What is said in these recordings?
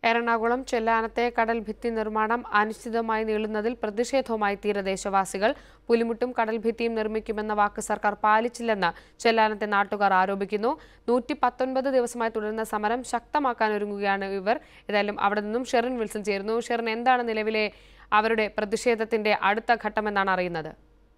എറണാകുളം ചെല്ലാനത്തെ കടൽ ഭിത്തി നിർമ്മാണം അനിശ്ചിതമായി നീളുന്നതിൽ പ്രതിഷേധവുമായി തീരദേശവാസികൾ പുലിമുട്ടും കടൽ ഭിത്തിയും നിർമ്മിക്കുമെന്ന വാക്ക് സർക്കാർ പാലിച്ചില്ലെന്ന് ചെല്ലാനത്തെ നാട്ടുകാർ ആരോപിക്കുന്നു നൂറ്റി പത്തൊൻപത് ദിവസമായി തുടരുന്ന സമരം ശക്തമാക്കാൻ ഒരുങ്ങുകയാണ് ഇവർ ഏതായാലും അവിടെ നിന്നും ഷെറിൻ വിൽസൺ ചേരുന്നു ഷെറിൻ എന്താണ് നിലവിലെ അവരുടെ പ്രതിഷേധത്തിന്റെ അടുത്ത ഘട്ടമെന്നാണ് അറിയുന്നത്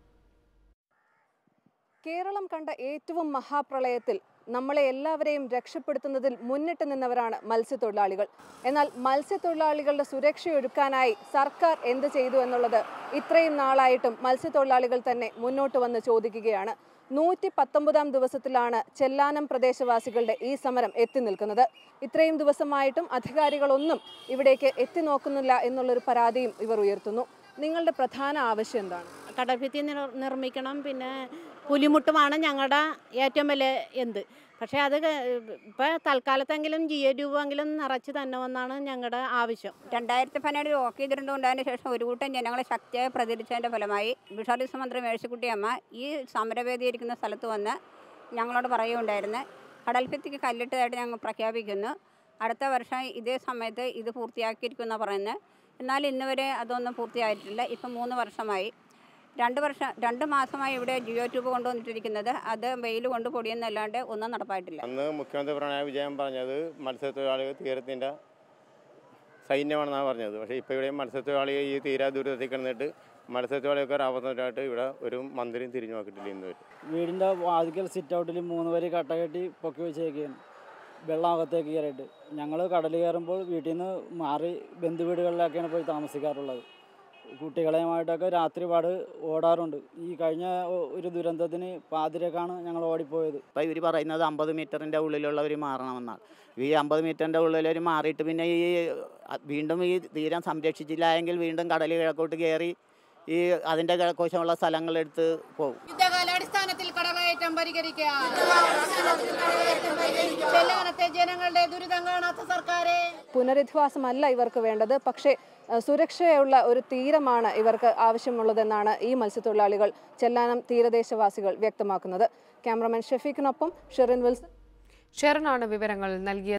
കേരളം കണ്ട ഏറ്റവും മഹാപ്രളയത്തിൽ നമ്മളെ എല്ലാവരെയും രക്ഷപ്പെടുത്തുന്നതിൽ മുന്നിട്ട് നിന്നവരാണ് മത്സ്യത്തൊഴിലാളികൾ എന്നാൽ മത്സ്യത്തൊഴിലാളികളുടെ സുരക്ഷയൊരുക്കാനായി സർക്കാർ എന്ത് ചെയ്തു എന്നുള്ളത് ഇത്രയും നാളായിട്ടും മത്സ്യത്തൊഴിലാളികൾ തന്നെ മുന്നോട്ട് വന്ന് ചോദിക്കുകയാണ് നൂറ്റി പത്തൊമ്പതാം ദിവസത്തിലാണ് ചെല്ലാനം പ്രദേശവാസികളുടെ ഈ സമരം എത്തി നിൽക്കുന്നത് ഇത്രയും ദിവസമായിട്ടും അധികാരികളൊന്നും ഇവിടേക്ക് എത്തി നോക്കുന്നില്ല എന്നുള്ളൊരു പരാതിയും ഇവർ ഉയർത്തുന്നു നിങ്ങളുടെ പ്രധാന ആവശ്യം എന്താണ് കടൽഭിത്തി നിർ- നിർമ്മിക്കണം പിന്നെ പുലിമുട്ടുമാണ് ഞങ്ങളുടെ ഏറ്റവും വലിയ എന്ത് പക്ഷേ അത് ഇപ്പോൾ തൽക്കാലത്തെങ്കിലും ജി എ രൂപമെങ്കിലും നിറച്ച് തന്നെമെന്നാണ് ഞങ്ങളുടെ ആവശ്യം രണ്ടായിരത്തി പതിനേഴിൽ ഓക്കെ ദുരന്തമുണ്ടായതിനു ശേഷം ഒരു കൂട്ടം ജനങ്ങളെ ശക്തിയായി പ്രതികരിച്ചതിൻ്റെ ഫലമായി ടൂറിസം മന്ത്രി മേഴ്സിക്കുട്ടിയമ്മ ഈ സമരവേദി ഇരിക്കുന്ന സ്ഥലത്ത് വന്ന് ഞങ്ങളോട് പറയുകയുണ്ടായിരുന്നു കടൽഭിത്തിക്ക് കല്ലിട്ടതായിട്ട് ഞങ്ങൾ പ്രഖ്യാപിക്കുന്നു അടുത്ത വർഷം ഇതേ സമയത്ത് ഇത് പൂർത്തിയാക്കിയിരിക്കുമെന്നാണ് പറയുന്നത് എന്നാൽ ഇന്ന് വരെ അതൊന്നും പൂർത്തിയായിട്ടില്ല ഇപ്പം മൂന്ന് വർഷമായി രണ്ട് വർഷം രണ്ട് മാസമായി ഇവിടെ ജിയോ ട്യൂബ് കൊണ്ടുവന്നിട്ടിരിക്കുന്നത് അത് വെയിൽ കൊണ്ട് പൊടിയെന്നല്ലാണ്ട് ഒന്നും നടപ്പായിട്ടില്ല അന്ന് മുഖ്യമന്ത്രി പിണറായി വിജയൻ പറഞ്ഞത് മത്സ്യത്തൊഴിലാളികൾ തീരത്തിൻ്റെ സൈന്യമാണെന്നാണ് പറഞ്ഞത് പക്ഷേ ഇപ്പോൾ ഇവിടെ മത്സ്യത്തൊഴിലാളികൾ ഈ തീരാ ദുരിതത്തിൽ കിടന്നിട്ട് മത്സ്യത്തൊഴിലാളികൾക്ക് ഒരു അവസരമായിട്ട് ഇവിടെ ഒരു മന്ത്രിയും തിരിഞ്ഞു നോക്കിയിട്ടില്ല ഇന്ന് വരെ വീടിൻ്റെ വാതിക്കൽ സിറ്റ് ഔട്ടിൽ മൂന്ന് വരി കട്ട കെട്ടി പൊക്കി വെച്ചേക്കുകയാണ് വെള്ളം അകത്തേക്ക് കയറിയിട്ട് ഞങ്ങൾ കടൽ കയറുമ്പോൾ വീട്ടിൽ നിന്ന് മാറി ബന്ധു വീടുകളിലൊക്കെയാണ് പോയി താമസിക്കാറുള്ളത് കുട്ടികളെയുമായിട്ടൊക്കെ രാത്രി പാട് ഓടാറുണ്ട് ഈ കഴിഞ്ഞ ഒ- ഒരു ദുരന്തത്തിന് പാതിരക്കാണ് ഞങ്ങൾ ഓടിപ്പോയത് ഇപ്പോൾ ഇവർ പറയുന്നത് അമ്പത് മീറ്ററിൻ്റെ ഉള്ളിലുള്ളവർ മാറണമെന്നാണ് ഈ അമ്പത് മീറ്ററിൻ്റെ ഉള്ളിലവർ മാറിയിട്ട് പിന്നെ ഈ അ- വീണ്ടും ഈ തീരം സംരക്ഷിച്ചില്ല എങ്കിൽ വീണ്ടും കടൽ കിഴക്കോട്ട് കയറി ഈ അതിൻ്റെ കിഴക്കോശമുള്ള സ്ഥലങ്ങളെടുത്ത് പോകും യുദ്ധകാലാടിസ്ഥാനത്തിൽ കടകയറ്റം പരിഹരിക്കാം ചെല്ലാനത്തെ ജനങ്ങളുടെ ദുരിതം കാണാത്ത സർക്കാരെ പുനരധിവാസമല്ല ഇവർക്ക് വേണ്ടത് പക്ഷേ അഹ് സുരക്ഷയുള്ള ഒരു തീരമാണ് ഇവർക്ക് ആവശ്യമുള്ളതെന്നാണ് ഈ മത്സ്യത്തൊഴിലാളികൾ ചെല്ലാനം തീരദേശവാസികൾ വ്യക്തമാക്കുന്നത് ക്യാമറമാൻ ഷെഫീഖിനൊപ്പം ഷെറിൻ വിൽസൺ ഷെറിനാണ് വിവരങ്ങൾ നൽകിയത്